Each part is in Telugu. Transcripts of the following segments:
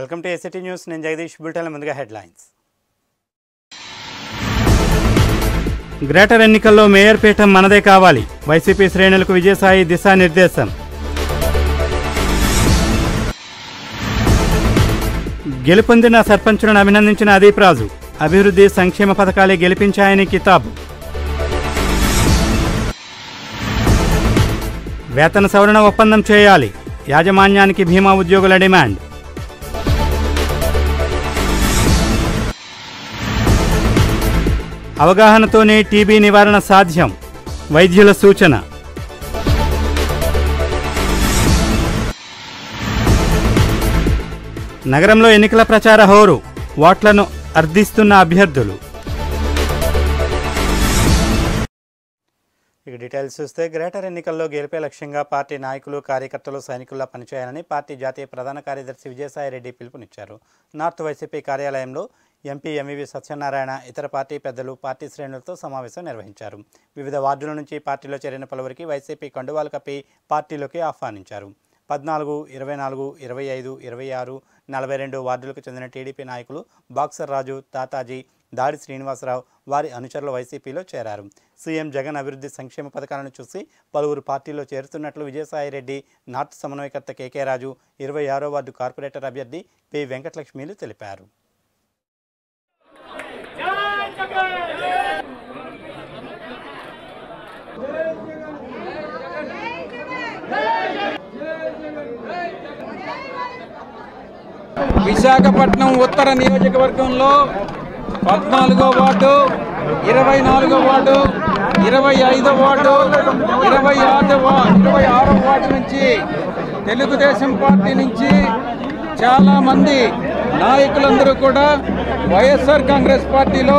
వెల్కమ్ టు ఎస్ఐటీ న్యూస్ నేను జగదీష్ బుల్టెన్ ముందుగా హెడ్లైన్స్ గ్రేటర్ ఎన్నికల్లో మేయర్ పీఠం మనదే కావాలి వైసీపీ శ్రేణులకు విజయసాయి దిశానిర్దేశం గెలుపొందిన సర్పంచులను అభినందించిన అదీప్ రాజు అభివృద్ధి సంక్షేమ పథకాలే గెలిపించాయని కితాబు వేతన సవరణ ఒప్పందం చేయాలి యాజమాన్యానికి భీమా ఉద్యోగుల డిమాండ్ అవగాహనతోనే టీబీ నివారణ సాధ్యం వైద్యుల సూచన నగరంలో ఎన్నికల ప్రచార హోరు ఓట్లను అర్థిస్తున్న అభ్యర్థులు ఇక డీటెయిల్స్ చూస్తే గ్రేటర్ ఎన్నికల్లో గెలిపే లక్ష్యంగా పార్టీ నాయకులు కార్యకర్తలు సైనికుల్లా పనిచేయాలని పార్టీ జాతీయ ప్రధాన కార్యదర్శి విజయసాయిరెడ్డి పిలుపునిచ్చారు నార్త్ వైసీపీ కార్యాలయంలో ఎంపీ ఎంవివి సత్యనారాయణ ఇతర పార్టీ పెద్దలు పార్టీ శ్రేణులతో సమావేశం నిర్వహించారు వివిధ వార్డుల నుంచి పార్టీలో చేరిన పలువురికి వైసీపీ కండువాలు కప్పి పార్టీలోకి ఆహ్వానించారు పద్నాలుగు ఇరవై నాలుగు ఇరవై ఐదు ఇరవై ఆరు నలభై రెండు వార్డులకు చెందిన టీడీపీ నాయకులు బాక్సర్ రాజు తాతాజీ దాడి శ్రీనివాసరావు వారి అనుచరులు వైసీపీలో చేరారు సీఎం జగన్ అభివృద్ధి సంక్షేమ పథకాలను చూసి పలువురు పార్టీలో చేరుతున్నట్లు విజయసాయిరెడ్డి నార్త్ సమన్వయకర్త కేకే రాజు ఇరవై ఆరో వార్డు కార్పొరేటర్ అభ్యర్థి పి వెంకటలక్ష్మిలు తెలిపారు విశాఖపట్నం ఉత్తర నియోజకవర్గంలో పద్నాలుగో వార్డు ఇరవై నాలుగో వార్డు ఇరవై ఐదో వార్డు ఇరవై ఆరు ఇరవై ఆరో వార్డు నుంచి తెలుగుదేశం పార్టీ నుంచి చాలామంది నాయకులందరూ కూడా వైఎస్ఆర్ కాంగ్రెస్ పార్టీలో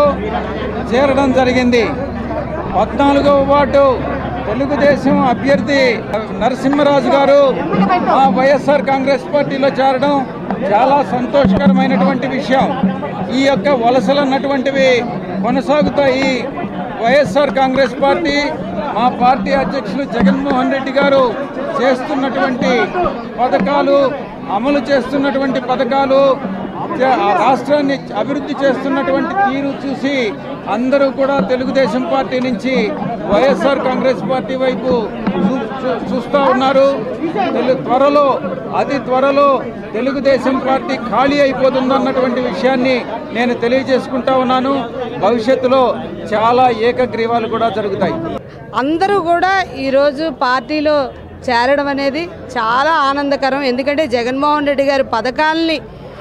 చేరడం జరిగింది పద్నాలుగవ వార్డు తెలుగుదేశం అభ్యర్థి నరసింహరాజు గారు మా వైఎస్ఆర్ కాంగ్రెస్ పార్టీలో చేరడం చాలా సంతోషకరమైనటువంటి విషయం ఈ యొక్క వలసలు అన్నటువంటివి కొనసాగుతాయి వైఎస్ఆర్ కాంగ్రెస్ పార్టీ మా పార్టీ అధ్యక్షులు జగన్మోహన్ రెడ్డి గారు చేస్తున్నటువంటి పథకాలు అమలు చేస్తున్నటువంటి పథకాలు చే- ఆ రాష్ట్రాన్ని అభివృద్ధి చేస్తున్నటువంటి తీరు చూసి అందరూ కూడా తెలుగుదేశం పార్టీ నుంచి వైఎస్ఆర్ కాంగ్రెస్ పార్టీ వైపు చూ- చూ- చూస్తూ ఉన్నారు తెలు- త్వరలో అతి త్వరలో తెలుగుదేశం పార్టీ ఖాళీ అయిపోతుందన్నటువంటి విషయాన్ని నేను తెలియజేసుకుంటా ఉన్నాను భవిష్యత్తులో చాలా ఏకగ్రీవాలు కూడా జరుగుతాయి అందరూ కూడా ఈరోజు పార్టీలో చేరడం అనేది చాలా ఆనందకరం ఎందుకంటే జగన్మోహన్ రెడ్డి గారి పథకాలని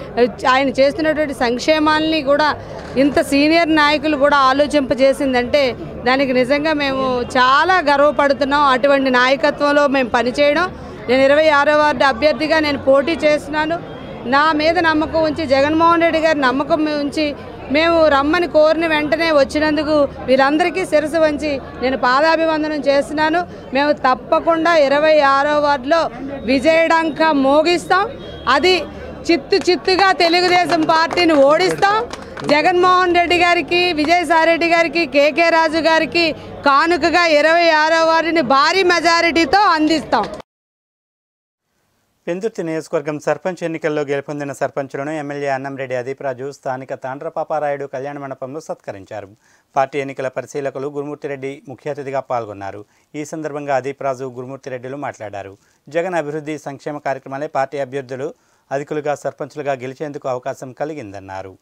ఆయన చేస్తున్నటువంటి సంక్షేమాల్ని కూడా ఇంత సీనియర్ నాయకులు కూడా ఆలోచింపజేసిందంటే దానికి నిజంగా మేము చాలా గర్వపడుతున్నాం అటువంటి నాయకత్వంలో మేము పనిచేయడం నేను ఇరవై ఆరో వార్డు అభ్యర్థిగా నేను పోటీ చేస్తున్నాను నా మీద నమ్మకం ఉంచి జగన్మోహన్ రెడ్డి గారి నమ్మకం ఉంచి మేము రమ్మని కోరిన వెంటనే వచ్చినందుకు వీరందరికీ శిరసు వంచి నేను పాదాభివందనం చేస్తున్నాను మేము తప్పకుండా ఇరవై ఆరో వార్డులో విజయడంక మోగిస్తాం అది చిత్తు చిత్తుగా తెలుగుదేశం పార్టీని ఓడిస్తాం జగన్మోహన్ రెడ్డి గారికి విజయసాయిరెడ్డి గారికి కేకే రాజు గారికి కానుకగా ఇరవై ఆరో వార్డుని భారీ మెజారిటీతో అందిస్తాం పెందుర్తి నియోజకవర్గం సర్పంచ్ ఎన్నికల్లో గెలుపొందిన సర్పంచులను ఎమ్మెల్యే అన్నంరెడ్డి అదీప్రాజు స్థానిక తాండ్రపాపారాయుడు కళ్యాణ మండపంలో సత్కరించారు పార్టీ ఎన్నికల పరిశీలకులు గురుమూర్తిరెడ్డి ముఖ్య అతిథిగా పాల్గొన్నారు ఈ సందర్భంగా అదీప్రాజు గురుమూర్తిరెడ్డిలు మాట్లాడారు జగన్ అభివృద్ధి సంక్షేమ కార్యక్రమాలే పార్టీ అభ్యర్థులు అధికులుగా సర్పంచులుగా గెలిచేందుకు అవకాశం కలిగిందన్నారు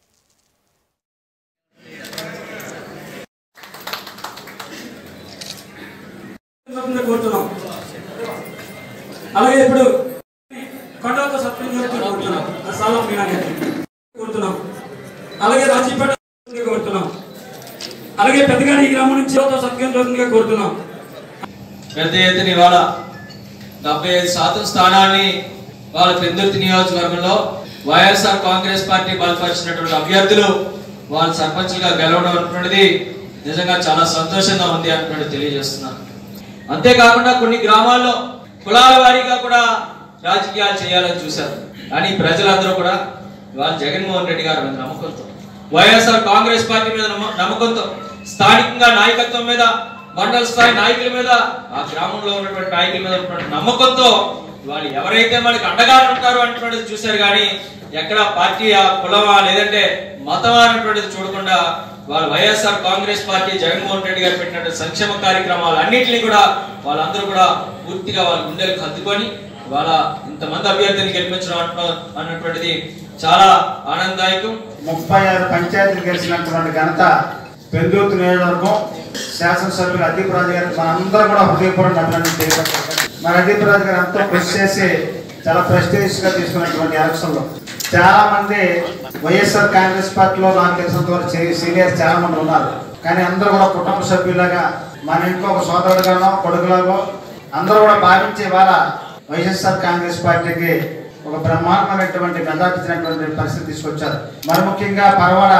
తప్పకుండా కోరుతున్నాం అలాగే ఇప్పుడు కొండలతో సత్యం కోరుతున్నాం సాలం మీనా గారిని కోరుతున్నాం అలాగే రాజీపేట కోరుతున్నాం అలాగే పెద్దగాడి గ్రామం నుంచి సత్యం జరుగుతుందిగా కోరుతున్నాం పెద్ద ఎత్తున ఇవాళ డెబ్బై ఐదు శాతం స్థానాన్ని వాళ్ళ పెందుర్తి నియోజకవర్గంలో వైఎస్ఆర్ కాంగ్రెస్ పార్టీ బలపరిచినటువంటి అభ్యర్థులు వాళ్ళు సర్పంచ్గా గెలవడం అనేటువంటిది నిజంగా చాలా సంతోషంగా ఉంది అంటున్నట్టు తెలియజేస్తున్నాను అంతేకాకుండా కొన్ని గ్రామాల్లో కులాల వారీగా కూడా రాజకీయాలు చేయాలని చూశారు కానీ ప్రజలందరూ కూడా వాళ్ళు జగన్మోహన్ రెడ్డి గారి మీద నమ్మకంతో వైఎస్ఆర్ కాంగ్రెస్ పార్టీ మీద నమ్మ- నమ్మకంతో స్థానికంగా నాయకత్వం మీద మండల స్థాయి నాయకుల మీద ఆ గ్రామంలో ఉన్నటువంటి నాయకుల మీద ఉన్నటువంటి నమ్మకంతో వాళ్ళు ఎవరైతే మనకి అండగా ఉంటారో అంటున్నది చూశారు కానీ ఎక్కడ పార్టీ ఆ కులమా లేదంటే మతమా అనేటువంటిది చూడకుండా వాళ్ళ YSR Congress party Jaganmohan Reddy గారు పెట్టినటువంటి సంక్షేమ కార్యక్రమాలు అన్నింటినీ కూడా వాళ్ళందరూ కూడా పూర్తిగా వాళ్ళ గుండెలకు హత్తుకొని వాళ్ళ ఇంతమంది అభ్యర్థిని గెలిపించడం అంట- అన్నటువంటిది చాలా ఆనందదాయకం ముప్పై ఆరు పంచాయతీలు గెలిచినటువంటి ఘనత పెందుర్తి నియోజకవర్గం శాసనసభ్యులు అదీప్ రాజు గారికి మనందరం కూడా హృదయపూర్వక అభినందన తెలియపరచాలి మరి అదీప్ రాజు గారు ఎంతో కృషి చేసి చాలా ప్రెస్టీజియస్ గా తీసుకున్నటువంటి ఎలక్షన్ లో చాలా మంది వైఎస్ఆర్ కాంగ్రెస్ పార్టీలో నాకు తెలిసినంత వరకు సీనియర్స్ చాలా మంది ఉన్నారు కానీ అందరూ కూడా కుటుంబ సభ్యులాగా మన ఇంట్లో ఒక సోదరుడుగానో కొడుకులాగో అందరూ కూడా భావించే వాళ్ళ వైఎస్ఆర్ కాంగ్రెస్ పార్టీకి ఒక బ్రహ్మాండమైనటువంటి మెజార్టీ ఇచ్చినటువంటి పరిస్థితి తీసుకొచ్చారు మరి ముఖ్యంగా పరవాడ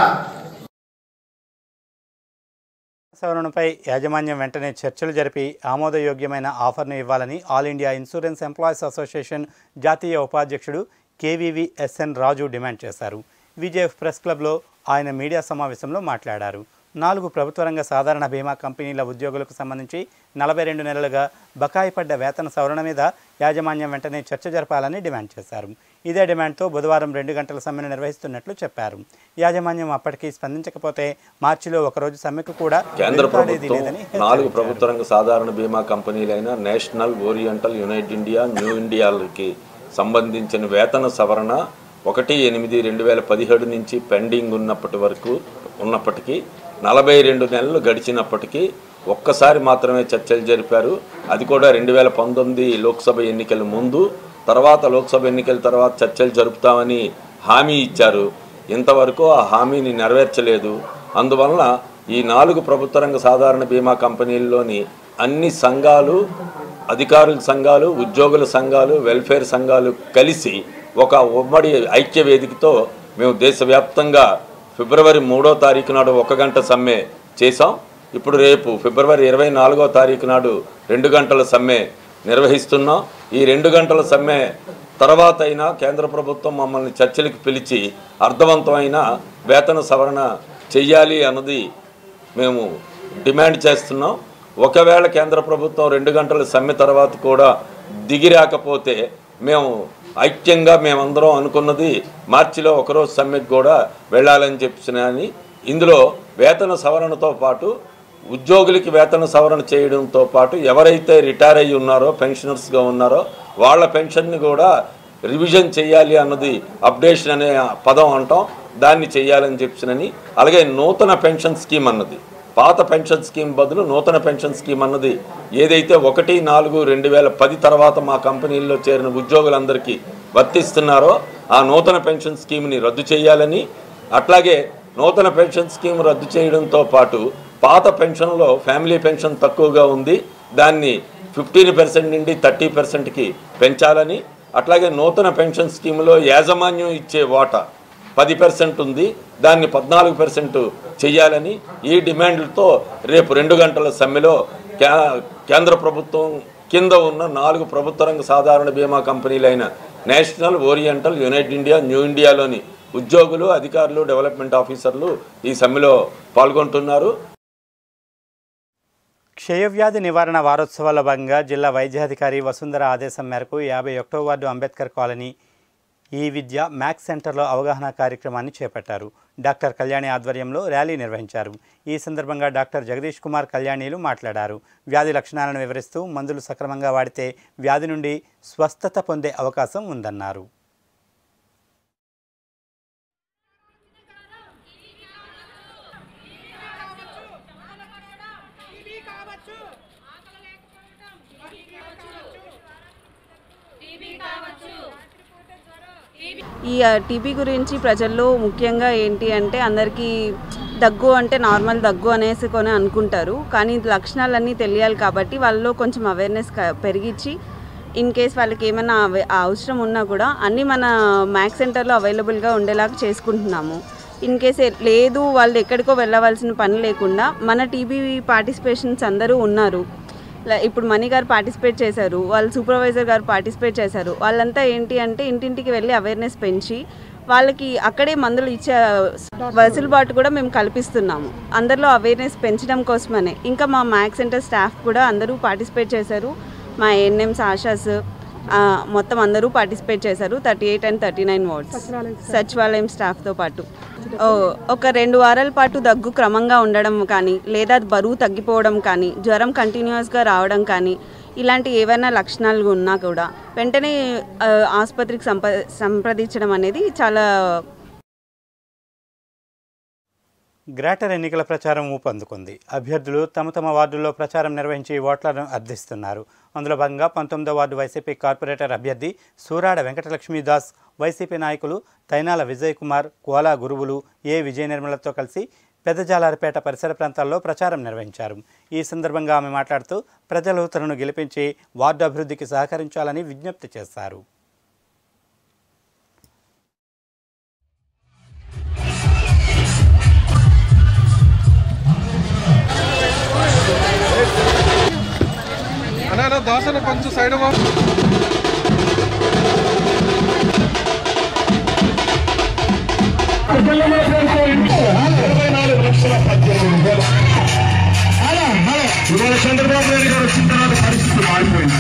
సవరణపై యాజమాన్యం వెంటనే చర్చలు జరిపి ఆమోదయోగ్యమైన ఆఫర్ను ఇవ్వాలని all India insurance employees association జాతీయ ఉపాధ్యక్షుడు కేవీవి ఎస్ఎన్ రాజు డిమాండ్ చేశారు విజేఎఫ్ ప్రెస్ క్లబ్లో ఆయన మీడియా సమావేశంలో మాట్లాడారు నాలుగు ప్రభుత్వ రంగ సాధారణ బీమా కంపెనీల ఉద్యోగులకు సంబంధించి నలభై రెండు నెలలుగా బకాయి పడ్డ వేతన సవరణ మీద యాజమాన్యం వెంటనే చర్చ జరపాలని డిమాండ్ చేశారు ఇదే డిమాండ్తో బుధవారం రెండు గంటల సమ్మెను నిర్వహిస్తున్నట్లు చెప్పారు యాజమాన్యం అప్పటికి స్పందించకపోతే మార్చిలో ఒకరోజు సమ్మెకు కూడా కేంద్ర వెనుకాడేది ప్రభుత్వం లేదని నాలుగు హెచ్చరించారు. ప్రభుత్వ రంగ సాధారణ బీమా కంపెనీలైన national oriental united India new ఇండియాలకి సంబంధించిన వేతన సవరణ ఒకటి ఎనిమిది రెండు వేల పదిహేడు నుంచి పెండింగ్ ఉన్నప్పటి వరకు ఉన్నప్పటికీ నలభై రెండు నెలలు గడిచినప్పటికీ ఒక్కసారి మాత్రమే చర్చలు జరిపారు అది కూడా రెండు వేల పంతొమ్మిది లోక్సభ ఎన్నికల ముందు తర్వాత లోక్సభ ఎన్నికల తర్వాత చర్చలు జరుపుతామని హామీ ఇచ్చారు ఇంతవరకు ఆ హామీని నెరవేర్చలేదు అందువలన ఈ నాలుగు ప్రభుత్వ రంగ సాధారణ బీమా కంపెనీల్లోని అన్ని సంఘాలు అధికారుల సంఘాలు ఉద్యోగుల సంఘాలు వెల్ఫేర్ సంఘాలు కలిసి ఒక ఉమ్మడి ఐక్య వేదికతో మేము దేశవ్యాప్తంగా ఫిబ్రవరి మూడో తారీఖు నాడు ఒక గంట సమ్మె చేశాం ఇప్పుడు రేపు ఫిబ్రవరి ఇరవై నాలుగో తారీఖు నాడు రెండు గంటల సమ్మె నిర్వహిస్తున్నాం ఈ రెండు గంటల సమ్మె తర్వాత అయినా కేంద్ర ప్రభుత్వం మమ్మల్ని చర్చలకు పిలిచి అర్థవంతమైన వేతన సవరణ చెయ్యాలి అన్నది మేము డిమాండ్ చేస్తున్నాం ఒకవేళ కేంద్ర ప్రభుత్వం రెండు గంటల సమ్మె తర్వాత కూడా దిగి రాకపోతే మేము ఐక్యంగా మేమందరం అనుకున్నది మార్చిలో ఒకరోజు సమ్మెకు కూడా వెళ్ళాలని చెప్పినని ఇందులో వేతన సవరణతో పాటు ఉద్యోగులకి వేతన సవరణ చేయడంతో పాటు ఎవరైతే రిటైర్ అయ్యి ఉన్నారో పెన్షనర్స్గా ఉన్నారో వాళ్ళ పెన్షన్ని కూడా రివిజన్ చేయాలి అన్నది అప్డేషన్ అనే పదం అంటాం దాన్ని చేయాలని చెప్పినని అలాగే నూతన పెన్షన్ స్కీమ్ అన్నది పాత పెన్షన్ స్కీమ్ బదులు నూతన పెన్షన్ స్కీమ్ అన్నది ఏదైతే ఒకటి నాలుగు రెండు వేల పది తర్వాత మా కంపెనీల్లో చేరిన ఉద్యోగులందరికీ వర్తిస్తున్నారో ఆ నూతన పెన్షన్ స్కీమ్ని రద్దు చేయాలని అట్లాగే నూతన పెన్షన్ స్కీమ్ రద్దు చేయడంతో పాటు పాత పెన్షన్లో ఫ్యామిలీ పెన్షన్ తక్కువగా ఉంది దాన్ని ఫిఫ్టీన్ పర్సెంట్ నుండి థర్టీ పర్సెంట్కి పెంచాలని అట్లాగే నూతన పెన్షన్ స్కీమ్లో యాజమాన్యం ఇచ్చే వాటా పది పర్సెంట్ ఉంది దాన్ని పద్నాలుగు పర్సెంట్ చేయాలని ఈ డిమాండ్లతో రేపు రెండు గంటల సమ్మెలో కే- కేంద్ర ప్రభుత్వం కింద ఉన్న నాలుగు ప్రభుత్వ రంగ సాధారణ బీమా కంపెనీలైన national oriental united India new ఇండియాలోని ఉద్యోగులు అధికారులు డెవలప్మెంట్ ఆఫీసర్లు ఈ సమ్మెలో పాల్గొంటున్నారు క్షయవ్యాధి నివారణ వారోత్సవాల భాగంగా జిల్లా వైద్యాధికారి వసుంధర ఆదేశం మేరకు యాభై ఒకటో వార్డు అంబేద్కర్ కాలనీ ఈ విద్య మ్యాక్స్ సెంటర్లో అవగాహన కార్యక్రమాన్ని చేపట్టారు డాక్టర్ కళ్యాణి ఆధ్వర్యంలో ర్యాలీ నిర్వహించారు ఈ సందర్భంగా డాక్టర్ జగదీష్ కుమార్ కళ్యాణీలు మాట్లాడారు వ్యాధి లక్షణాలను వివరిస్తూ మందులు సక్రమంగా వాడితే వ్యాధి నుండి స్వస్థత పొందే అవకాశం ఉందన్నారు ఈ టీబీ గురించి ప్రజల్లో ముఖ్యంగా ఏంటి అంటే అందరికీ దగ్గు అంటే నార్మల్ దగ్గు అనేసి కొని అనుకుంటారు కానీ ఇది లక్షణాలన్నీ తెలియాలి కాబట్టి వాళ్ళలో కొంచెం అవేర్నెస్ పెరిగించి ఇన్ కేస్ వాళ్ళకి ఏమైనా అవ- అవసరం ఉన్నా కూడా అన్నీ మన మ్యాక్స్ సెంటర్లో అవైలబుల్గా ఉండేలాగా చేసుకుంటున్నాము ఇన్ కేస్ లేదు వాళ్ళు ఎక్కడికో వెళ్ళవలసిన పని లేకుండా మన టీబీ పార్టిసిపేషన్స్ అందరూ ఉన్నారు ల- ఇప్పుడు మణి గారు పార్టిసిపేట్ చేశారు వాళ్ళ సూపర్వైజర్ గారు పార్టిసిపేట్ చేశారు వాళ్ళంతా ఏంటి అంటే ఇంటింటికి వెళ్ళి అవేర్నెస్ పెంచి వాళ్ళకి అక్కడే మందులు ఇచ్చే వెసులుబాటు కూడా మేము కల్పిస్తున్నాము అందరిలో అవేర్నెస్ పెంచడం కోసమనే ఇంకా మా మ్యాక్స్ సెంటర్ స్టాఫ్ కూడా అందరూ పార్టిసిపేట్ చేశారు మా ఎన్ఎంస్ ఆశాస్ ఆ, మొత్తం అందరూ పార్టిసిపేట్ చేశారు thirty eight and thirty nine wards సచివాలయం స్టాఫ్తో పాటు ఓ, ఒక రెండు వారాల పాటు దగ్గు క్రమంగా ఉండడం కానీ లేదా బరువు తగ్గిపోవడం కానీ జ్వరం కంటిన్యూస్గా రావడం కానీ ఇలాంటి ఏవైనా లక్షణాలు ఉన్నా కూడా వెంటనే ఆ, ఆసుపత్రికి సంప సంప్రదించడం అనేది చాలా గ్రేటర్ ఎన్నికల ప్రచారం ఊపందుకుంది అభ్యర్థులు తమ తమ వార్డుల్లో ప్రచారం నిర్వహించి ఓట్లను అర్థిస్తున్నారు అందులో భాగంగా పంతొమ్మిదో వార్డు వైసీపీ కార్పొరేటర్ అభ్యర్థి సూరాడ వెంకటలక్ష్మీదాస్ వైసీపీ నాయకులు తైనాల విజయ్ కుమార్ కోలా గురువులు ఏ విజయ నిర్మలతో కలిసి పెద్దజాలారిపేట పరిసర ప్రాంతాల్లో ప్రచారం నిర్వహించారు ఈ సందర్భంగా ఆమె మాట్లాడుతూ ప్రజలు తనను గెలిపించి వార్డు అభివృద్ధికి సహకరించాలని విజ్ఞప్తి చేశారు అన్నా దోశలు కొంచెం సైడ్ ఇవాళ చంద్రబాబు నాయుడు గారు వచ్చిన తర్వాత పరిస్థితి మారిపోయింది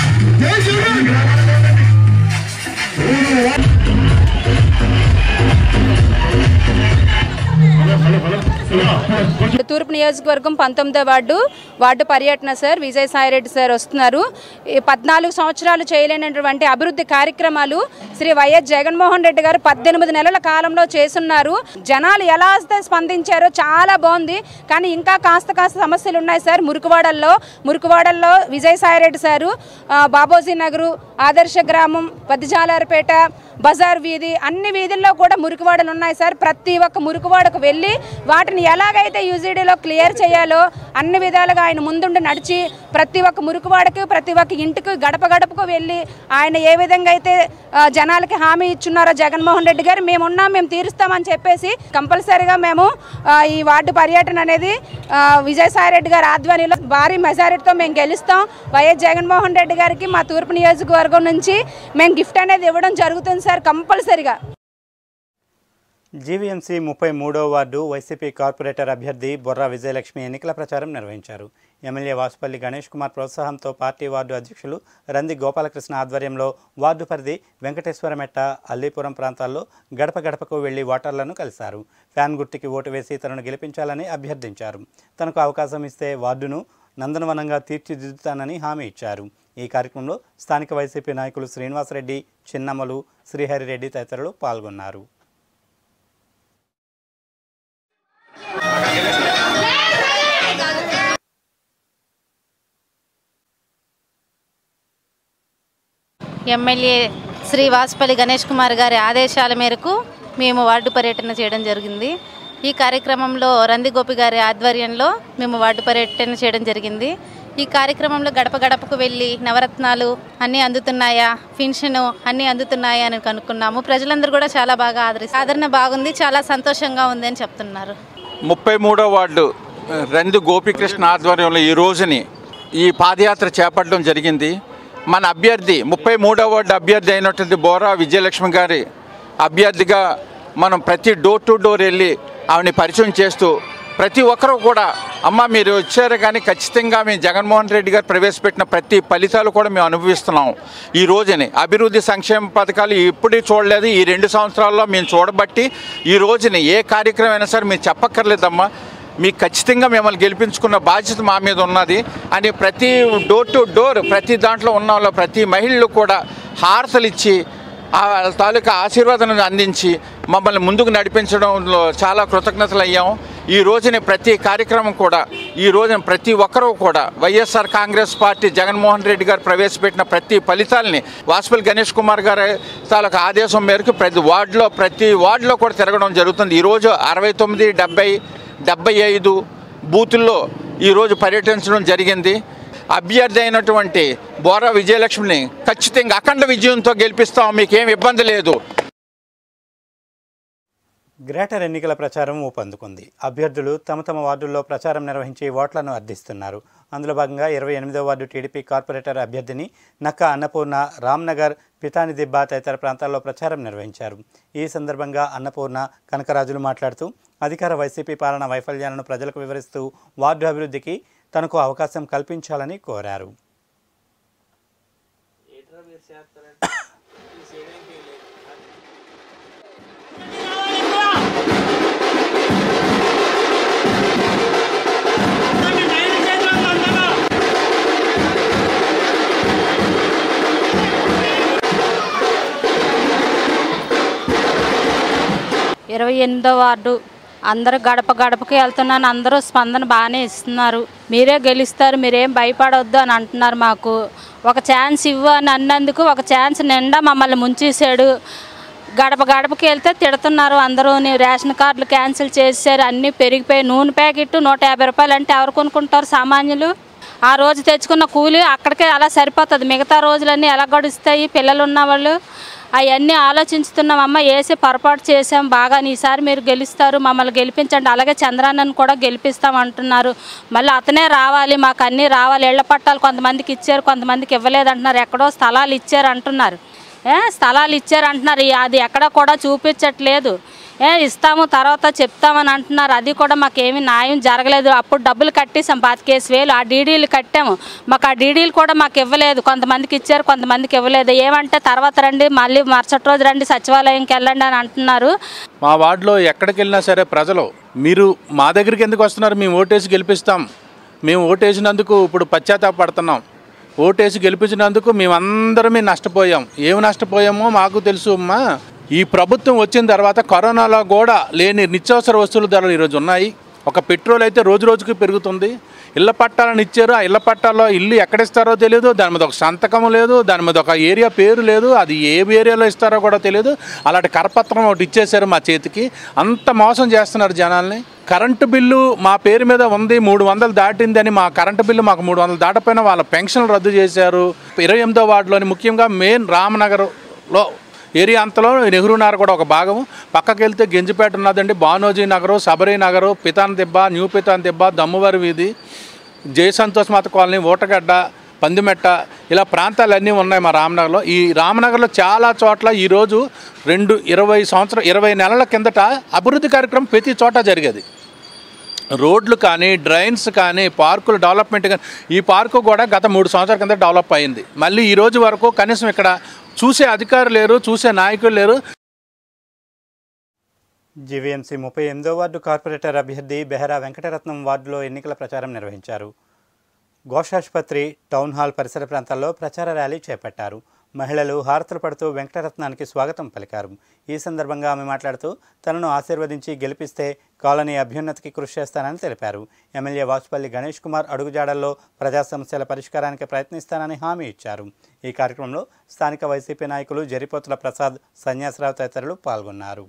తూర్పు నియోజకవర్గం పంతొమ్మిదో వార్డు వార్డు పర్యటన సార్ విజయసాయిరెడ్డి సార్ వస్తున్నారు ఈ పద్నాలుగు సంవత్సరాలు చేయలేనటువంటి అభివృద్ధి కార్యక్రమాలు శ్రీ వైఎస్ జగన్మోహన్ రెడ్డి గారు పద్దెనిమిది నెలల కాలంలో చేస్తున్నారు జనాలు ఎలా అయితే స్పందించారో చాలా బాగుంది కానీ ఇంకా కాస్త కాస్త సమస్యలు ఉన్నాయి సార్ మురుకువాడల్లో మురుకువాడల్లో విజయసాయిరెడ్డి సారు ఆ, బాబోజీ నగరు ఆదర్శ గ్రామం పద్దిజాలారపేట బజార్ వీధి అన్ని వీధుల్లో కూడా మురికివాడలు ఉన్నాయి సార్ ప్రతి ఒక్క మురికివాడకు వెళ్ళి వాటిని ఎలాగైతే యూజీడీలో క్లియర్ చేయాలో అన్ని విధాలుగా ఆయన ముందుండి నడిచి ప్రతి ఒక్క మురికివాడకి ప్రతి ఒక్క ఇంటికి గడప గడపకు వెళ్ళి ఆయన ఏ విధంగా అయితే ఆ, జనాలకి హామీ ఇచ్చున్నారో జగన్మోహన్ రెడ్డి గారు మేము ఉన్నాం మేము తీరుస్తామని చెప్పేసి కంపల్సరీగా మేము ఆ, ఈ వార్డు పర్యటన అనేది ఆ, విజయసాయి రెడ్డి గారి ఆధ్వర్యంలో భారీ మెజారిటీతో మేము గెలుస్తాం వైఎస్ జగన్మోహన్ రెడ్డి గారికి మా తూర్పు నియోజకవర్గం నుంచి మేము గిఫ్ట్ అనేది ఇవ్వడం జరుగుతుంది సార్ కంపల్సరీగా జీవీఎంసీ ముప్పై మూడో వార్డు వైసీపీ కార్పొరేటర్ అభ్యర్థి బొర్రా విజయలక్ష్మి ఎన్నికల ప్రచారం నిర్వహించారు ఎమ్మెల్యే వాసుపల్లి గణేష్ కుమార్ ప్రోత్సాహంతో పార్టీ వార్డు అధ్యక్షులు రంది గోపాలకృష్ణ ఆధ్వర్యంలో వార్డు పరిధి వెంకటేశ్వరమెట్ట అల్లీపురం ప్రాంతాల్లో గడప గడపకు వెళ్లి ఓటర్లను కలిశారు ఫ్యాన్ గుర్తుకి ఓటు వేసి తనను గెలిపించాలని అభ్యర్థించారు తనకు అవకాశం ఇస్తే వార్డును నందనవనంగా తీర్చిదిద్దుతానని హామీ ఇచ్చారు ఈ కార్యక్రమంలో స్థానిక వైసీపీ నాయకులు శ్రీనివాసరెడ్డి చిన్నమ్మలు శ్రీహరిరెడ్డి తదితరులు పాల్గొన్నారు ఎమ్మెల్యే శ్రీ వాసుపల్లి గణేష్ కుమార్ గారి ఆదేశాల మేరకు మేము వార్డు పర్యటన చేయడం జరిగింది ఈ కార్యక్రమంలో రంది గోపి గారి ఆధ్వర్యంలో మేము వార్డు పర్యటన చేయడం జరిగింది ఈ కార్యక్రమంలో గడప గడపకు వెళ్ళి నవరత్నాలు అన్నీ అందుతున్నాయా పెన్షన్ అన్నీ అందుతున్నాయా అని కనుక్కున్నాము ప్రజలందరూ కూడా చాలా బాగా ఆదరిస్తారు ఆదరణ బాగుంది చాలా సంతోషంగా ఉంది అని చెప్తున్నారు ముప్పై మూడో వార్డు రందు గోపికృష్ణ ఆధ్వర్యంలో ఈ రోజుని ఈ పాదయాత్ర చేపట్టడం జరిగింది మన అభ్యర్థి ముప్పై మూడో వార్డు అభ్యర్థి అయినటువంటి బోరా విజయలక్ష్మి గారి అభ్యర్థిగా మనం ప్రతి డోర్ టు డోర్ వెళ్ళి ఆవిడని పరిచయం చేస్తూ ప్రతి ఒక్కరూ కూడా అమ్మ మీరు వచ్చారు కానీ ఖచ్చితంగా మేము జగన్మోహన్ రెడ్డి గారు ప్రవేశపెట్టిన ప్రతి ఫలితాలు కూడా మేము అనుభవిస్తున్నాం ఈ రోజుని అభివృద్ధి సంక్షేమ పథకాలు ఎప్పుడూ చూడలేదు ఈ రెండు సంవత్సరాల్లో మేము చూడబట్టి ఈ రోజుని ఏ కార్యక్రమం అయినా సరే మీరు చెప్పక్కర్లేదమ్మా మీకు ఖచ్చితంగా మిమ్మల్ని గెలిపించుకున్న బాధ్యత మా మీద ఉన్నది అని ప్రతి డోర్ టు డోర్ ప్రతి దాంట్లో ఉన్న వాళ్ళు ప్రతి మహిళలు కూడా హారతలు ఇచ్చి ఆ తాలూకా ఆశీర్వాదాలను అందించి మమ్మల్ని ముందుకు నడిపించడంలో చాలా కృతజ్ఞతలు అయ్యాం ఈ రోజున ప్రతి కార్యక్రమం కూడా ఈ రోజున ప్రతి ఒక్కరూ కూడా YSR Congress party Jaganmohan Reddy గారు ప్రవేశపెట్టిన ప్రతి ఫలితాలని వాసుపల్లి గణేష్ కుమార్ గారి తాలూకా ఆదేశం మేరకు ప్రతి వార్డులో ప్రతి వార్డులో కూడా తిరగడం జరుగుతుంది ఈరోజు అరవై తొమ్మిది డెబ్బై డెబ్బై ఐదు బూతుల్లో ఈరోజు పర్యటించడం జరిగింది అభ్యర్థి అయినటువంటి బోరా విజయలక్ష్మిని ఖచ్చితంగా అఖండ విజయంతో గెలిపిస్తాం మీకేం ఇబ్బంది లేదు గ్రేటర్ ఎన్నికల ప్రచారం ఊపందుకుంది అభ్యర్థులు తమ తమ వార్డుల్లో ప్రచారం నిర్వహించి ఓట్లను అర్థిస్తున్నారు అందులో భాగంగా ఇరవై ఎనిమిదో వార్డు టీడీపీ కార్పొరేటర్ అభ్యర్థిని నక్క అన్నపూర్ణ రామ్నగర్ పితాని దిబ్బ తదితర ప్రాంతాల్లో ప్రచారం నిర్వహించారు ఈ సందర్భంగా అన్నపూర్ణ కనకరాజులు మాట్లాడుతూ అధికార వైసీపీ పాలన వైఫల్యాలను ప్రజలకు వివరిస్తూ వార్డు అభివృద్ధికి తనకు అవకాశం కల్పించాలని కోరారు ఇరవై ఎనిమిదో వార్డు అందరూ గడప గడపకి వెళ్తున్నాను అందరూ స్పందన బాగానే ఇస్తున్నారు మీరే గెలుస్తారు మీరేం భయపడొద్దు అని అంటున్నారు మాకు ఒక ఛాన్స్ ఇవ్వు అని అన్నందుకు ఒక ఛాన్స్ నిండా మమ్మల్ని ముంచేశాడు గడప గడపకి వెళ్తే తిడుతున్నారు అందరూ రేషన్ కార్డులు క్యాన్సిల్ చేశారు అన్నీ పెరిగిపోయి నూనె ప్యాకెట్ నూట యాభై రూపాయలు అంటే ఎవరు కొనుక్కుంటారు సామాన్యులు ఆ రోజు తెచ్చుకున్న కూలి అక్కడికే అలా సరిపోతుంది మిగతా రోజులన్నీ ఎలా గడుస్తాయి పిల్లలు ఉన్నవాళ్ళు అవన్నీ ఆలోచించుతున్నామమ్మ వేసి పొరపాటు చేసాం బాగా ఈసారి మీరు గెలుస్తారు మమ్మల్ని గెలిపించండి అలాగే చంద్రాన్నను కూడా గెలిపిస్తాం అంటున్నారు మళ్ళీ అతనే రావాలి మాకు అన్నీ రావాలి ఇళ్ల పట్టాలు కొంతమందికి ఇచ్చారు కొంతమందికి ఇవ్వలేదు అంటున్నారు ఎక్కడో స్థలాలు ఇచ్చారు అంటున్నారు ఏ స్థలాలు ఇచ్చారు అంటున్నారు ఈ- అది ఎక్కడ కూడా చూపించట్లేదు ఏ ఇస్తాము తర్వాత చెప్తామని అంటున్నారు అది కూడా మాకేమీ న్యాయం జరగలేదు అప్పుడు డబ్బులు కట్టేసాం పాతికేసి వేలు ఆ డీడీలు కట్టాము మాకు ఆ డీడీలు కూడా మాకు ఇవ్వలేదు కొంతమందికి ఇచ్చారు కొంతమందికి ఇవ్వలేదు ఏమంటే తర్వాత రండి మళ్ళీ మరుసటి రోజు రండి సచివాలయంకి వెళ్ళండి అని అంటున్నారు మా వార్డులో ఎక్కడికి వెళ్ళినా సరే ప్రజలు మీరు మా దగ్గరికి ఎందుకు వస్తున్నారు మేము ఓటేసి గెలిపిస్తాం మేము ఓటేసినందుకు ఇప్పుడు పశ్చాత్తాపడుతున్నాం ఓటేసి గెలిపించినందుకు మేమందరమే నష్టపోయాం ఏమి నష్టపోయామో మాకు తెలుసు అమ్మా ఈ ప్రభుత్వం వచ్చిన తర్వాత కరోనాలో కూడా లేని నిత్యావసర వస్తువుల ధరలు ఈరోజు ఉన్నాయి ఒక పెట్రోల్ అయితే రోజు రోజుకి పెరుగుతుంది ఇళ్ళ పట్టాలను ఇచ్చారు ఆ ఇళ్ళ పట్టాల్లో ఇల్లు ఎక్కడిస్తారో తెలియదు దాని మీద ఒక సంతకం లేదు దాని మీద ఒక ఏరియా పేరు లేదు అది ఏ ఏరియాలో ఇస్తారో కూడా తెలియదు అలాంటి కరపత్రం ఒకటి ఇచ్చేశారు మా చేతికి అంత మోసం చేస్తున్నారు జనాల్ని కరెంటు బిల్లు మా పేరు మీద ఉంది మూడు వందలు దాటిందని మా కరెంటు బిల్లు మాకు మూడు వందలు దాటపోయినా వాళ్ళ పెన్షన్లు రద్దు చేశారు ఇరవై ఎనిమిదో వార్డులోని ముఖ్యంగా మెయిన్ రామనగర్లో ఏరియా అంతలో నెహ్రూ నగర్ కూడా ఒక భాగం పక్కకి వెళ్తే గెంజిపేట ఉన్నదండి బానోజీ నగరు సబరీ నగరు పితాన్ దిబ్బ న్యూ పితాన్ దిబ్బ దమ్మువారి వీధి జయ సంతోష్ మాత కాలనీ ఓటగడ్డ పందిమెట్ట ఇలా ప్రాంతాలన్నీ ఉన్నాయి మా రామనగర్లో ఈ రామనగర్లో చాలా చోట్ల ఈరోజు రెండు ఇరవై సంవత్సరం ఇరవై నెలల కిందట అభివృద్ధి కార్యక్రమం ప్రతి చోట జరిగేది రోడ్లు కానీ డ్రైన్స్ కానీ పార్కులు డెవలప్మెంట్ కానీ ఈ పార్కు కూడా గత మూడు సంవత్సరాల కింద డెవలప్ అయింది మళ్ళీ ఈ రోజు వరకు కనీసం ఇక్కడ చూసే అధికారులు లేరు చూసే నాయకులు లేరు జీవీఎంసీ ముప్పై ఎనిమిదో వార్డు కార్పొరేటర్ అభ్యర్థి బెహరా వెంకటరత్నం వార్డులో ఎన్నికల ప్రచారం నిర్వహించారు ఘోషాసుపత్రి టౌన్ హాల్ పరిసర ప్రాంతాల్లో ప్రచార ర్యాలీ చేపట్టారు మహిళలు హారతులు పడుతూ వెంకటరత్నానికి స్వాగతం పలికారు ఈ సందర్భంగా ఆమె మాట్లాడుతూ తనను ఆశీర్వదించి గెలిపిస్తే కాలనీ అభ్యున్నతికి కృషి చేస్తానని తెలిపారు ఎమ్మెల్యే వాసుపల్లి గణేష్ కుమార్ అడుగుజాడల్లో ప్రజా సమస్యల పరిష్కారానికి ప్రయత్నిస్తానని హామీ ఇచ్చారు ఈ కార్యక్రమంలో స్థానిక వైసీపీ నాయకులు జరిపోతుల ప్రసాద్ సన్యాసరావు తదితరులు పాల్గొన్నారు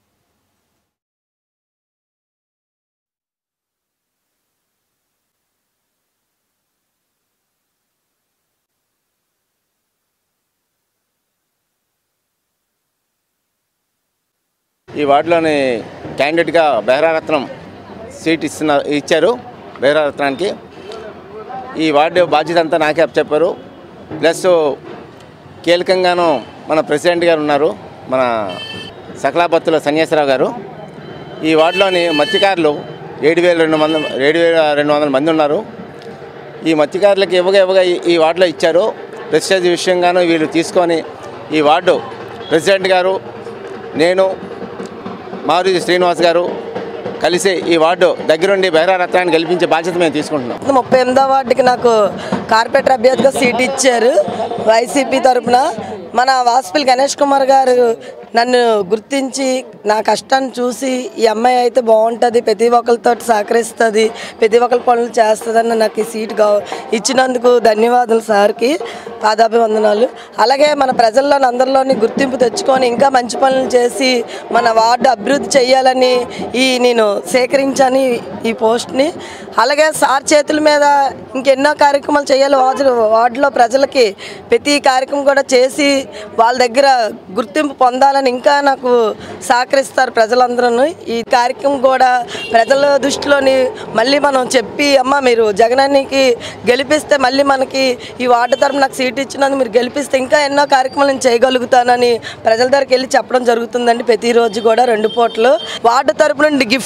ఈ వార్డులోని క్యాండిడేట్గా బెహరారత్నం సీట్ ఇస్తున్న ఇచ్చారు బెహరారత్నానికి ఈ వార్డు బాధ్యత అంతా నాకే చెప్పారు ప్లస్ కీలకంగాను మన ప్రెసిడెంట్ గారు ఉన్నారు మన సకలాపత్తుల సన్యాసరావు గారు ఈ వార్డులోని మత్స్యకారులు ఏడు వేల రెండు వందల ఏడు వేల రెండు వందల మంది ఉన్నారు ఈ మత్స్యకారులకు ఇవ్వగా ఇవ్వగా ఈ- ఈ వార్డులో ఇచ్చారు ప్రెస్టేజ్ విషయంగాను వీళ్ళు తీసుకొని ఈ వార్డు ప్రెసిడెంట్ గారు నేను మారుతి శ్రీనివాస్ గారు కలిసి ఈ వార్డు దగ్గరుండి బెహరా రత్నాన్ని గెలిపించే బాధ్యత మేము తీసుకుంటున్నాం ముప్పై ఎనిమిదో వార్డుకి నాకు కార్పొరేటర్ అభ్యర్థిగా సీట్ ఇచ్చారు వైసీపీ తరపున మన వాసుపల్లి గణేష్ కుమార్ గారు నన్ను గుర్తించి నా కష్టాన్ని చూసి ఈ అమ్మాయి అయితే బాగుంటుంది ప్రతి ఒక్కరితో సహకరిస్తుంది ప్రతి ఒక్కరి పనులు చేస్తుందని నాకు ఈ సీట్ గా ఇచ్చినందుకు ధన్యవాదాలు సార్కి పాదాభివందనాలు అలాగే మన ప్రజల్లో అందరిలోని గుర్తింపు తెచ్చుకొని ఇంకా మంచి పనులు చేసి మన వార్డు అభివృద్ధి చేయాలని ఈ నేను సేకరించాను ఈ- ఈ పోస్ట్ని అలాగే సార్ చేతుల మీద ఇంకెన్నో కార్యక్రమాలు చేయాలి వార్డు వార్డులో ప్రజలకి ప్రతి కార్యక్రమం కూడా చేసి వాళ్ళ దగ్గర గుర్తింపు పొందాలని ఇంకా నాకు సహకరిస్తారు ప్రజలందరూ ఈ కార్యక్రమం కూడా ప్రజల దృష్టిలోని మళ్ళీ మనం చెప్పి అమ్మ మీరు జగనానికి గెలిపిస్తే మళ్ళీ మనకి ఈ వార్డు తరపున నాకు సీట్ ఇచ్చినందుకు మీరు గెలిపిస్తే ఇంకా ఎన్నో కార్యక్రమాలు నేను చేయగలుగుతానని ప్రజల దగ్గరికి వెళ్ళి చెప్పడం జరుగుతుందండి ప్రతిరోజు కూడా రెండు పూటలు వార్డు తరపు నుండి గిఫ్ట్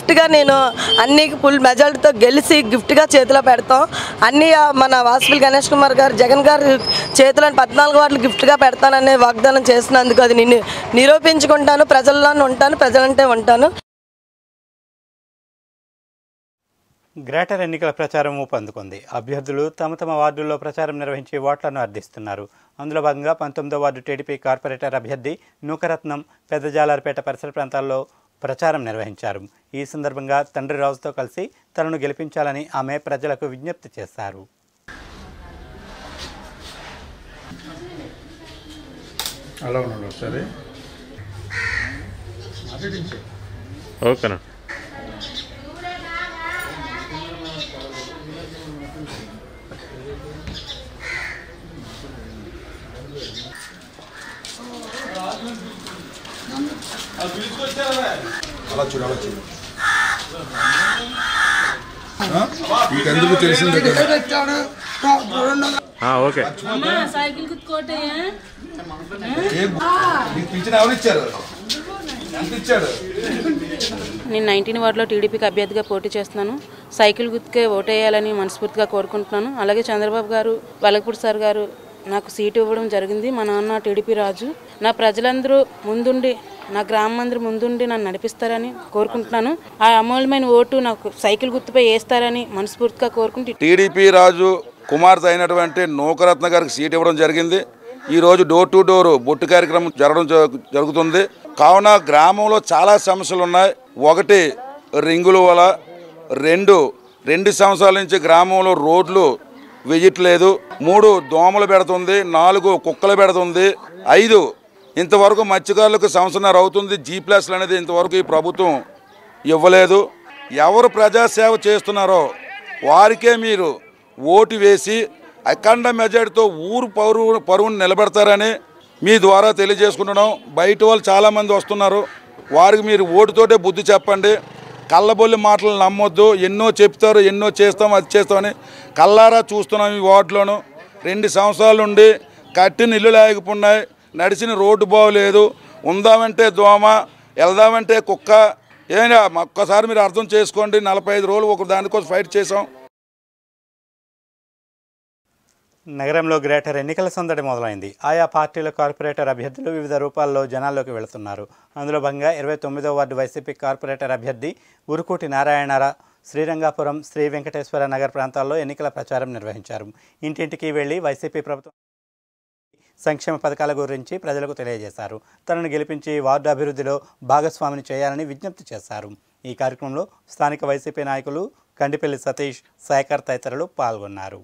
గిఫ్ట్గా నేను అన్ని ఫుల్ మెజారిటీతో గెలిచి గిఫ్ట్గా చేతిలో పెడతాం అన్ని ఆ, మన వాసుపల్లి గణేష్ కుమార్ గారు జగన్ గారు చేతిలో పద్నాలుగు వాటిని గిఫ్ట్గా పెడతాననే వాగ్దానం చేసినందుకు అది నేను నిరూపించుకుంటాను ప్రజల్లోనే ఉంటాను ప్రజలంటే ఉంటాను గ్రేటర్ ఎన్నికల ప్రచారం ఊపందుకుంది అభ్యర్థులు తమ తమ వార్డుల్లో ప్రచారం నిర్వహించి ఓట్లను అర్థిస్తున్నారు అందులో భాగంగా పంతొమ్మిదో వార్డు టీడీపీ కార్పొరేటర్ అభ్యర్థి నూకరత్నం పెద్దజాలార్పేట పరిసర ప్రాంతాల్లో ప్రచారం నిర్వహించారు ఈ సందర్భంగా తండ్రి రాజుతో కలిసి తనను గెలిపించాలని ఆమె ప్రజలకు విజ్ఞప్తి చేశారు అలా ఉండండి ఒకసారి ఓకేనా అలా చూడు అలా చూడు మీకెందుకు తెలిసిందే కదా ఓకే సైకిల్ గుర్తుకోటయ్యా నీకు పింఛన్ ఎవరు ఇచ్చారు ఎంత ఇచ్చాడు నేను నైన్టీన్ వార్డులో టీడీపీకి అభ్యర్థిగా పోటీ చేస్తున్నాను సైకిల్ గుర్తుకే ఓటేయాలని మనస్ఫూర్తిగా కోరుకుంటున్నాను అలాగే చంద్రబాబు గారు వలగపూడి సార్ గారు నాకు సీటు ఇవ్వడం జరిగింది మా నాన్న టీడీపీ రాజు నా ప్రజలందరూ ముందుండి నా గ్రామం అందరూ ముందుండి నన్ను నడిపిస్తారని కోరుకుంటున్నాను ఆ అమూల్యమైన ఓటు నాకు సైకిల్ గుర్తుపై వేస్తారని మనస్ఫూర్తిగా కోరుకుంటూ టీడీపీ రాజు కుమార్తె అయినటువంటి నూకరత్న గారికి సీట్ ఇవ్వడం జరిగింది ఈ రోజు డోర్ టు డోర్ బొట్టు కార్యక్రమం జరగడం జ- జరుగుతుంది కావున గ్రామంలో చాలా సమస్యలు ఉన్నాయి ఒకటి రింగుల వల రెండు రెండు సంవత్సరాల నుంచి గ్రామంలో రోడ్లు వెయ్యట్లేదు మూడు దోమలు పెడుతుంది నాలుగు కుక్కలు పెడుతుంది ఐదు ఇంతవరకు మత్స్యకారులకు సంవత్సరాలు అవుతుంది జీ ప్లస్లు అనేది ఇంతవరకు ఈ ప్రభుత్వం ఇవ్వలేదు ఎవరు ప్రజాసేవ చేస్తున్నారో వారికే మీరు ఓటు వేసి అఖండ మెజార్టీతో ఊరు పరువు పరువును నిలబెడతారని మీ ద్వారా తెలియజేసుకుంటున్నాం బయట వాళ్ళు చాలామంది వస్తున్నారు వారికి మీరు ఓటుతోటే బుద్ధి చెప్పండి కళ్ళబొల్లి మాటలు నమ్మొద్దు ఎన్నో చెప్తారు ఎన్నో చేస్తాం అది చేస్తామని కల్లారా చూస్తున్నాం ఈ వార్డులోను రెండు సంవత్సరాల నుండి కట్టిన ఇల్లు లేకపోయినాయి నడిచిన రోడ్డు బాగోలేదు ఉందామంటే దోమ వెళ్దామంటే కుక్క ఏమైనా ఒక్కసారి మీరు అర్థం చేసుకోండి నలభై ఐదు రోజులు ఒక దానికోసం ఫైట్ చేసాం నగరంలో గ్రేటర్ ఎన్నికల సందడి మొదలైంది ఆయా పార్టీల కార్పొరేటర్ అభ్యర్థులు వివిధ రూపాల్లో జనాల్లోకి వెళుతున్నారు అందులో భాగంగా ఇరవై తొమ్మిదో వార్డు వైసీపీ కార్పొరేటర్ అభ్యర్థి ఉరుకోటి నారాయణర శ్రీరంగాపురం శ్రీ వెంకటేశ్వర నగర్ ప్రాంతాల్లో ఎన్నికల ప్రచారం నిర్వహించారు ఇంటింటికి వెళ్లి వైసీపీ ప్రభుత్వం సంక్షేమ పథకాల గురించి ప్రజలకు తెలియజేశారు తనను గెలిపించి వార్డు అభివృద్ధిలో భాగస్వామిని చేయాలని విజ్ఞప్తి చేశారు ఈ కార్యక్రమంలో స్థానిక వైసీపీ నాయకులు కండిపల్లి సతీష్ శేఖర్ తదితరులు పాల్గొన్నారు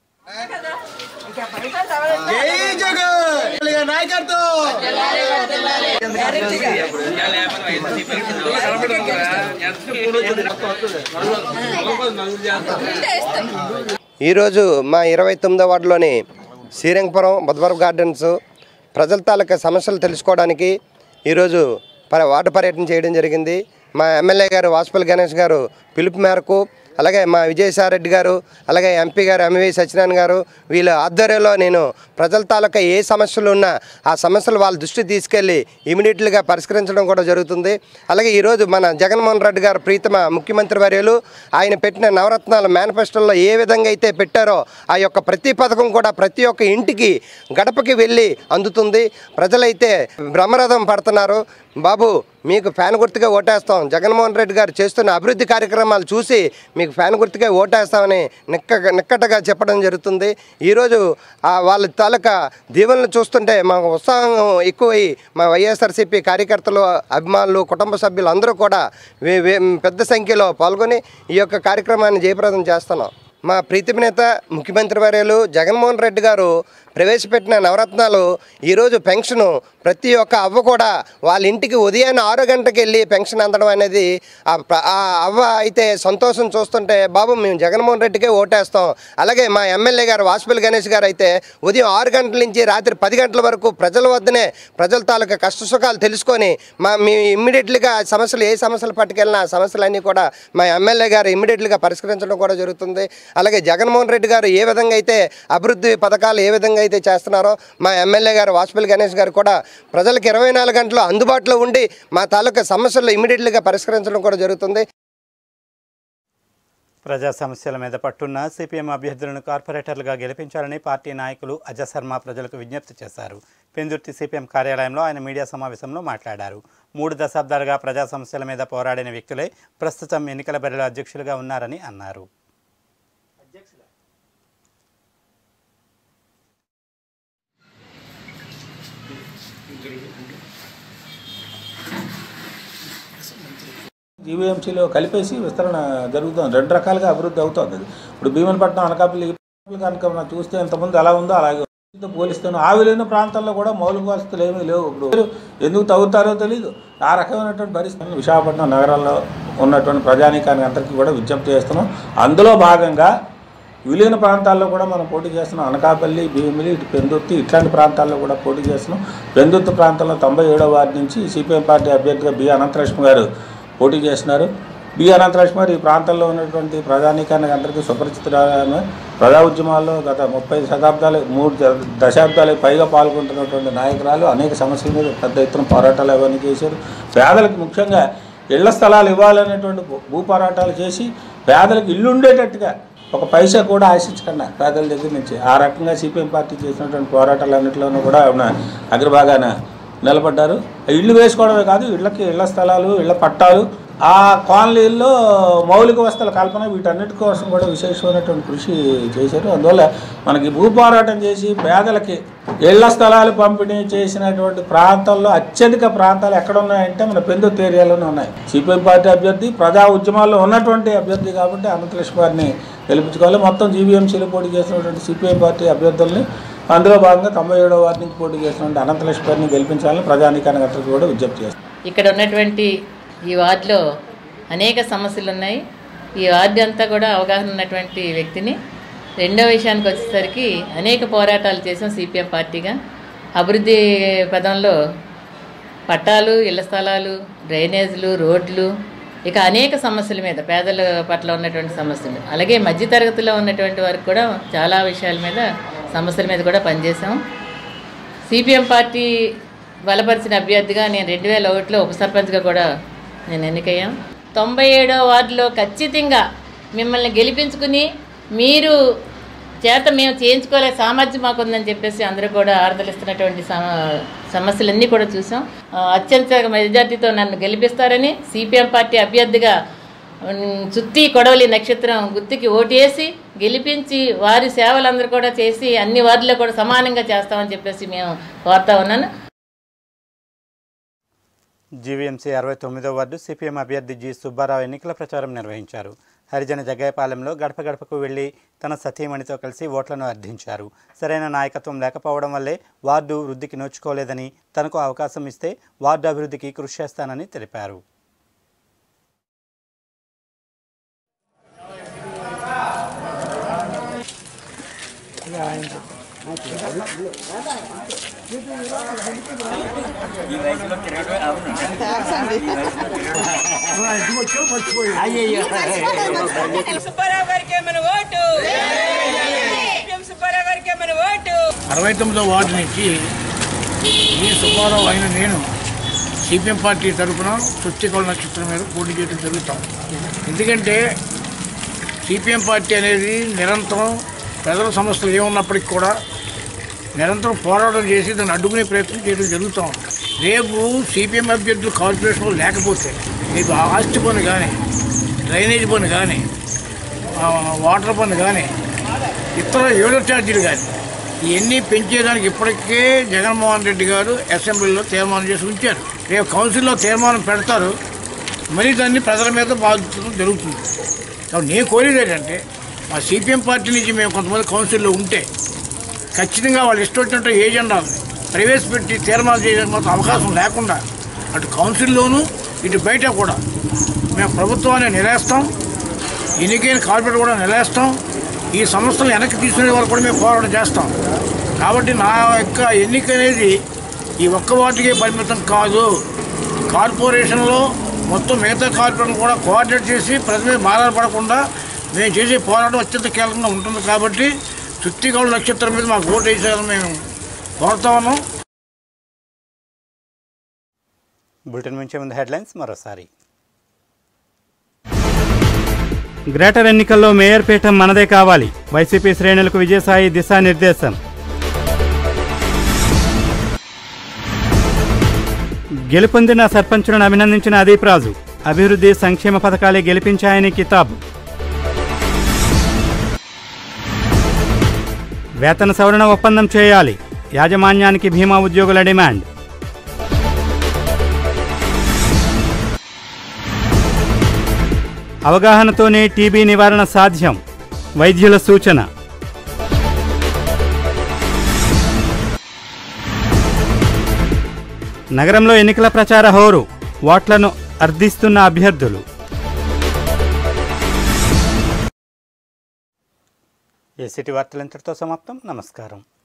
ఈరోజు మా ఇరవై తొమ్మిదో వార్డులోని శ్రీరంగపురం బుధవరం గార్డెన్స్ ప్రజల తాలూకా సమస్యలు తెలుసుకోవడానికి ఈరోజు ప వార్డు పర్యటన చేయడం జరిగింది మా ఎమ్మెల్యే గారు వాసుపల్లి గణేష్ గారు పిలుపు మేరకు అలాగే మా విజయసాయిరెడ్డి గారు అలాగే ఎంపీ గారు ఎంవి సత్యనారాయణ గారు వీళ్ళ ఆధ్వర్యంలో నేను ప్రజల తాలూకా ఏ సమస్యలు ఉన్నా ఆ సమస్యలు వాళ్ళ దృష్టికి తీసుకెళ్ళి ఇమీడియట్లుగా పరిష్కరించడం కూడా జరుగుతుంది అలాగే ఈరోజు మన జగన్మోహన్ రెడ్డి గారు ప్రీతమ ముఖ్యమంత్రి వర్యులు ఆయన పెట్టిన నవరత్నాల మేనిఫెస్టోలో ఏ విధంగా అయితే పెట్టారో ఆ యొక్క ప్రతి పథకం కూడా ప్రతి ఒక్క ఇంటికి గడపకి వెళ్ళి అందుతుంది ప్రజలైతే బ్రహ్మరథం పడుతున్నారు బాబు మీకు ఫ్యాన్ గుర్తుగా ఓటేస్తాం జగన్మోహన్ రెడ్డి గారు చేస్తున్న అభివృద్ధి కార్యక్రమాలు చూసి మీకు ఫ్యాన్ గుర్తుగా ఓటేస్తామని నిక్క నిక్కటగా చెప్పడం జరుగుతుంది ఈరోజు ఆ వాళ్ళ తాలూకా దీవెనలు చూస్తుంటే మాకు ఉత్సాహం ఎక్కువై మా వైఎస్ఆర్సీపీ కార్యకర్తలు అభిమానులు కుటుంబ సభ్యులు అందరూ కూడా వే- వే- పెద్ద సంఖ్యలో పాల్గొని ఈ యొక్క కార్యక్రమాన్ని జయప్రదం చేస్తున్నాం మా ప్రీతిమ నేత ముఖ్యమంత్రి వర్యులు జగన్మోహన్ రెడ్డి గారు ప్రవేశపెట్టిన నవరత్నాలు ఈరోజు పెన్షను ప్రతి ఒక్క అవ్వ కూడా వాళ్ళ ఇంటికి ఉదయాన్నే ఆరు గంటలకు వెళ్ళి పెన్షన్ అందడం అనేది ఆ ప్ర- ఆ అవ్వ అయితే సంతోషం చూస్తుంటే బాబు మేము జగన్మోహన్ రెడ్డికే ఓటేస్తాం అలాగే మా ఎమ్మెల్యే గారు వాసుపల్లి గణేష్ గారు అయితే ఉదయం ఆరు గంటల నుంచి రాత్రి పది గంటల వరకు ప్రజల వద్దనే ప్రజల తాలూకా కష్ట సుఖాలు తెలుసుకొని మా మేము ఇమ్మీడియట్లీగా ఆ సమస్యలు ఏ సమస్యలు పట్టుకెళ్ళినా ఆ సమస్యలన్నీ కూడా మా ఎమ్మెల్యే గారు ఇమ్మీడియట్లీగా పరిష్కరించడం కూడా జరుగుతుంది అలాగే జగన్మోహన్ రెడ్డి గారు ఏ విధంగా అయితే అభివృద్ధి పథకాలు ఏ విధంగా అయితే చేస్తున్నారో మా ఎమ్మెల్యే గారు వాసుపల్లి గణేష్ గారు కూడా ప్రజలకు ఇరవై నాలుగు గంటలు అందుబాటులో ఉండి మా తాలూకా సమస్యలు ఇమ్మీడియట్లీగా పరిష్కరించడం కూడా జరుగుతుంది ప్రజా సమస్యల మీద పట్టున్న సిపిఎం అభ్యర్థులను కార్పొరేటర్లుగా గెలిపించాలని పార్టీ నాయకులు అజయ్ శర్మ ప్రజలకు విజ్ఞప్తి చేశారు పెందుర్తి సిపిఎం కార్యాలయంలో ఆయన మీడియా సమావేశంలో మాట్లాడారు మూడు దశాబ్దాలుగా ప్రజా సమస్యల మీద పోరాడిన వ్యక్తులే ప్రస్తుతం ఎన్నికల బరిలో అధ్యక్షులుగా ఉన్నారని అన్నారు జీవీఎంసీలో కలిపేసి విస్తరణ జరుగుతుంది రెండు రకాలుగా అభివృద్ధి అవుతుంది అది. ఇప్పుడు భీమనపట్నం అనకాపల్లి కనుక మనం చూస్తే ఇంతకుముందు ఎలా ఉందో అలాగే ఉంది. దీంతో పోలిస్తాను ఆ విలువైన ప్రాంతాల్లో కూడా మౌలిక వసతులు ఏమీ లేవు ఇప్పుడు ఎందుకు తగ్గుతారో తెలియదు ఆ రకమైనటువంటి పరిస్థితులు విశాఖపట్నం నగరాల్లో ఉన్నటువంటి ప్రజానీకానికి అందరికీ కూడా విజ్ఞప్తి చేస్తున్నాం అందులో భాగంగా విలీన ప్రాంతాల్లో కూడా మనం పోటీ చేస్తున్నాం అనకాపల్లి భీమిలి ఇటు పెందుర్తి ఇట్లాంటి ప్రాంతాల్లో కూడా పోటీ చేస్తున్నాం పెందుర్తి ప్రాంతంలో తొంభై ఏడవ వార్డు నుంచి సిపిఎం పార్టీ అభ్యర్థిగా బి అనంతలక్ష్మి గారు పోటీ చేస్తున్నారు బి అనంతలక్ష్మి గారు ఈ ప్రాంతంలో ఉన్నటువంటి ప్రజానీకానికి అందరికీ సుపరిచితురాలు ప్రజా ఉద్యమాల్లో గత ముప్పై శతాబ్దాలు మూడు ద- దశాబ్దాలకు పైగా పాల్గొంటున్నటువంటి నాయకురాలు అనేక సమస్యల మీద పెద్ద ఎత్తున పోరాటాలు అవన్నీ చేశారు పేదలకు ముఖ్యంగా ఇళ్ల స్థలాలు ఇవ్వాలనేటువంటి భూ- భూ పోరాటాలు చేసి పేదలకు ఇల్లు ఉండేటట్టుగా ఒక పైసా కూడా ఆశించకుండా పేదల దగ్గర నుంచి ఆ రకంగా సిపిఎం పార్టీ చేసినటువంటి పోరాటాలన్నింటిలోనూ కూడా ఆవిడ అగ్రభాగాన నిలబడ్డారు ఇళ్ళు వేసుకోవడమే కాదు ఇళ్ళకి ఇళ్ల స్థలాలు ఇళ్ల పట్టాలు ఆ కాలనీల్లో మౌలిక వసతుల కల్పన వీటన్నిటి కోసం కూడా విశేషమైనటువంటి కృషి చేశారు అందువల్ల మనకి భూ పోరాటం చేసి పేదలకి ఇళ్ల స్థలాలు పంపిణీ చేసినటువంటి ప్రాంతాల్లో అత్యధిక ప్రాంతాలు ఎక్కడ ఉన్నాయంటే మన పెందుర్తి ఏరియాలోనే ఉన్నాయి సిపిఎం పార్టీ అభ్యర్థి ప్రజా ఉద్యమాల్లో ఉన్నటువంటి అభ్యర్థి కాబట్టి అనంతలక్ష్మి గారిని గెలిపించుకోవాలి మొత్తం జీవీఎంసీలో పోటీ చేసినటువంటి సిపిఎం పార్టీ అభ్యర్థుల్ని అందులో భాగంగా తొంభై ఏడవ వార్డు నుంచి పోటీ చేసినటువంటి అనంతలక్ష్మి గారిని గెలిపించాలని ప్రజానీకానికి అందరికీ కూడా విజ్ఞప్తి చేస్తాం ఇక్కడ ఉన్నటువంటి ఈ వార్డులో అనేక సమస్యలు ఉన్నాయి ఈ వార్డు అంతా కూడా అవగాహన ఉన్నటువంటి వ్యక్తిని రెండో విషయానికి వచ్చేసరికి అనేక పోరాటాలు చేసాం సిపిఎం పార్టీగా అభివృద్ధి పదంలో పట్టాలు ఇళ్ల స్థలాలు డ్రైనేజీలు రోడ్లు ఇక అనేక సమస్యల మీద పేదల పట్ల ఉన్నటువంటి సమస్యలు అలాగే మధ్యతరగతిలో ఉన్నటువంటి వారికి కూడా చాలా విషయాల మీద సమస్యల మీద కూడా పనిచేసాం సిపిఎం పార్టీ బలపరిచిన అభ్యర్థిగా నేను రెండు వేల ఒకటిలో ఉప సర్పంచ్గా కూడా నేను ఎన్నికయ్యాం తొంభై ఏడో వార్డులో ఖచ్చితంగా మిమ్మల్ని గెలిపించుకుని మీరు చేత మేము చేయించుకోలే సామర్థ్యం మాకుందని చెప్పేసి అందరూ కూడా ఆర్దలిస్తున్నటువంటి సమ- సమస్యలన్నీ కూడా చూసాం ఆ, అత్యంత మెజార్టీతో నన్ను గెలిపిస్తారని సిపిఎం పార్టీ అభ్యర్థిగా ఉమ్, చుట్టి కొడవలి నక్షత్రం గుర్తుకి ఓటేసి గెలిపించి వారి సేవలందరూ కూడా చేసి అన్ని వార్డులో కూడా సమానంగా చేస్తామని చెప్పేసి మేము కోరుతా ఉన్నాను జీవీఎంసీ అరవై తొమ్మిదో వార్డు సిపిఎం అభ్యర్థి జి సుబ్బారావు ఎన్నికల ప్రచారం నిర్వహించారు హరిజన జగ్గయ్యపాలెంలో గడప గడపకు వెళ్లి తన సతీమణితో కలిసి ఓట్లను అర్థించారు సరైన నాయకత్వం లేకపోవడం వల్లే వార్డు వృద్ధికి నోచుకోలేదని తనకు అవకాశం ఇస్తే వార్డు అభివృద్ధికి కృషి చేస్తానని తెలిపారు సుబ్బారావు గారికి మన ఓటు ఎం సుబ్బారావు గారికి మన ఓటు అరవై తొమ్మిదో వార్డు నుంచి ఈ సుబ్బారావు అయిన నేను సిపిఎం పార్టీ తరఫున సృష్టికోళ నక్షత్రం మీద పోటీ చేయడం జరుగుతాం ఎందుకంటే సిపిఎం పార్టీ అనేది నిరంతరం ప్రజల సమస్యలు ఏమున్నప్పటికీ కూడా నిరంతరం పోరాటం చేసి దాన్ని అడ్డుకునే ప్రయత్నం చేయడం జరుగుతాం రేపు సిపిఎం అభ్యర్థులు కార్పొరేషన్లో లేకపోతే మీకు ఆస్తి పన్ను కానీ డ్రైనేజ్ పన్ను కానీ ఆ, వాటర్ పన్ను కానీ ఇతర ఏడో ఛార్జీలు కానీ ఇవన్నీ పెంచేదానికి ఇప్పటికే జగన్మోహన్ రెడ్డి గారు అసెంబ్లీలో తీర్మానం చేసి ఉంచారు రేపు కౌన్సిల్లో తీర్మానం పెడతారు మరి దాన్ని ప్రజల మీద బాధించడం జరుగుతుంది కాబట్టి నేను కోరేది ఏంటంటే మా సిపిఎం పార్టీ నుంచి మేము కొంతమంది కౌన్సిల్లో ఉంటే ఖచ్చితంగా వాళ్ళు ఇష్టం వచ్చినట్టు ఏజెండాలు ప్రవేశపెట్టి తీర్మానం చేయడానికి మాత్రం అవకాశం లేకుండా అటు కౌన్సిల్లోనూ ఇటు బయట కూడా మేము ప్రభుత్వాన్ని నిలేస్తాం ఎన్నికైన కార్పొరేట్ కూడా నిలేస్తాం ఈ సంస్థలు వెనక్కి తీసుకునే వరకు కూడా మేము పోరాటం చేస్తాం కాబట్టి నా యొక్క ఎన్నిక అనేది ఈ ఒక్క వాటికే పరిమితం కాదు కార్పొరేషన్లో మొత్తం మిగతా కార్పొరేషన్ కూడా కోఆర్డినేట్ చేసి ప్రజల మీద బాధపడకుండా మేము చేసే పోరాటం అత్యంత కీలకంగా ఉంటుంది కాబట్టి చుట్టిగౌడ నక్షత్రం మీద మాకు ఓటు వేసేయాలని మేము కోరుతా ఉన్నాం బులెటిన్ ముంచే ముందు హెడ్లైన్స్ మరోసారి గ్రేటర్ ఎన్నికల్లో మేయర్ పీఠం మనదే కావాలి వైసీపీ శ్రేణులకు విజయసాయి దిశానిర్దేశం గెలుపొందిన సర్పంచులను అభినందించిన అదీప్ రాజు అభివృద్ధి సంక్షేమ పథకాలే గెలిపించాయని కితాబ్ వేతన సవరణ ఒప్పందం చేయాలి యాజమాన్యానికి భీమా ఉద్యోగుల డిమాండ్ అవగాహనతోనే టీబీ నివారణ సాధ్యం వైద్యుల సూచన నగరంలో ఎన్నికల ప్రచార హోరు ఓట్లను అర్థిస్తున్న అభ్యర్థులు ఏసీటీ వార్తలు ఇంతటితో సమాప్తం నమస్కారం